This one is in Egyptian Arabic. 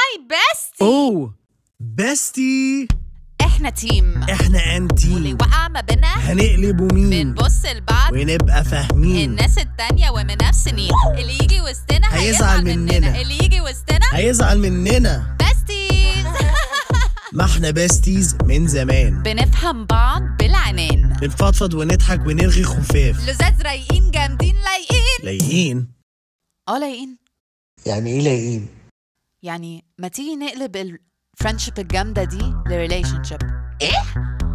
هاي بيستي اوه بستي احنا تيم احنا واللي انتي وقع ما بينا هنقلبه مين بنبص لبعض ونبقى فاهمين الناس التانية ومنافسين اللي يجي وسطنا هيزعل مننا. اللي يجي وسطنا هيزعل مننا بيستيز ما احنا بستيز من زمان بنفهم بعض بالعنان بنفضفض ونضحك ونرغي خفاف لزاز رايقين جامدين لايقين لايقين اه لايقين يعني ايه لايقين يعني ما تيجي نقلب الفرنشيب الجامدة دي لريليشن شيب ايه